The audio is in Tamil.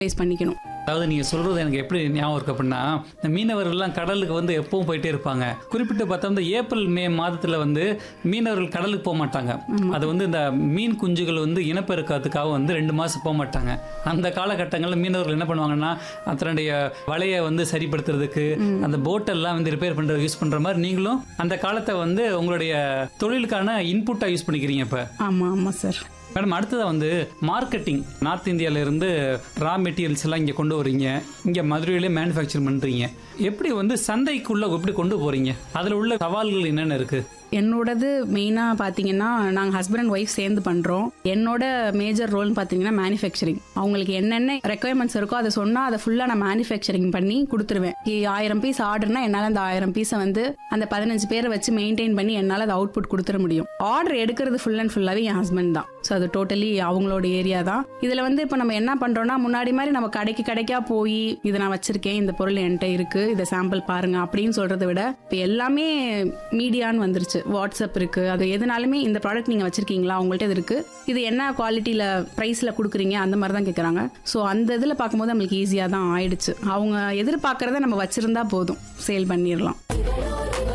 யூட்டிலைஸ் பண்ணிக்கணும் அதாவது நீங்க சொல்றது எனக்கு எப்படி ஞாபகம் இருக்கு அப்படின்னா இந்த மீனவர்கள்லாம் கடலுக்கு வந்து எப்பவும் போயிட்டே இருப்பாங்க குறிப்பிட்டு பார்த்தா இந்த ஏப்ரல் மே மாதத்துல வந்து மீனவர்கள் கடலுக்கு போக மாட்டாங்க அது வந்து இந்த மீன் குஞ்சுகள் வந்து இனப்பெருக்கத்துக்காக வந்து ரெண்டு மாசம் போக மாட்டாங்க அந்த காலகட்டங்களில் மீனவர்கள் என்ன பண்ணுவாங்கன்னா அதனுடைய வலையை வந்து சரிப்படுத்துறதுக்கு அந்த போட்டெல்லாம் வந்து ரிப்பேர் பண்றது யூஸ் பண்ற மாதிரி நீங்களும் அந்த காலத்தை வந்து உங்களுடைய தொழிலுக்கான இன்புட்டா யூஸ் பண்ணிக்கிறீங்க இப்ப ஆமாம் ஆமாம் சார் மேடம் அடுத்தது வந்து மார்க்கெட்டிங் நார்த் இந்தியால இருந்து ரா மெட்டீரியல்ஸ் எல்லாம் இங்க கொண்டு வரீங்க இங்க மதுரையிலே மேனுஃபேக்சர் பண்றீங்க எப்படி வந்து சந்தைக்குள்ள எப்படி கொண்டு போறீங்க அதுல உள்ள சவால்கள் என்னென்ன இருக்கு என்னோடது மெயினாக பார்த்தீங்கன்னா நாங்கள் ஹஸ்பண்ட் அண்ட் ஒய்ஃப் சேர்ந்து பண்ணுறோம் என்னோட மேஜர் ரோல்னு பார்த்தீங்கன்னா மேனுஃபேக்சரிங் அவங்களுக்கு என்னென்ன ரெக்குயர்மெண்ட்ஸ் இருக்கோ அதை சொன்னால் அதை ஃபுல்லாக நான் மேனுஃபேக்சரிங் பண்ணி கொடுத்துருவேன் இ- ஆயிரம் பீஸ் ஆர்டர்னா என்னால் அந்த ஆயிரம் பீஸை வந்து அந்த பதினஞ்சு பேரை வச்சு மெயின்டைன் பண்ணி என்னால் அதை அவுட்புட் கொடுத்துட முடியும் ஆர்டர் எடுக்கிறது ஃபுல் அண்ட் ஃபுல்லாகவே என் ஹஸ்பண்ட் தான் ஸோ அது டோட்டலி அவங்களோட ஏரியா தான் இதில் வந்து இப்போ நம்ம என்ன பண்ணுறோம்னா முன்னாடி மாதிரி நம்ம கடைக்கு கடைக்கா போய் இதை நான் வச்சிருக்கேன் இந்த பொருள் என்கிட்ட இருக்கு இதை சாம்பிள் பாருங்க அப்படின்னு சொல்றதை விட இப்போ எல்லாமே மீடியான்னு வந்துருச்சு வாட்ஸ்அப் இருக்கு அது எதுனாலுமே இந்த ப்ராடக்ட் நீங்க வச்சிருக்கீங்களா உங்கள்ட்ட இது இருக்கு இது என்ன குவாலிட்டியில பிரைஸ்ல கொடுக்குறீங்க அந்த மாதிரி தான் கேட்குறாங்க ஸோ அந்த இதில் பார்க்கும்போது நம்மளுக்கு ஈஸியாக தான் ஆயிடுச்சு அவங்க எதிர்பார்க்கறத நம்ம வச்சிருந்தா போதும் சேல் பண்ணிடலாம்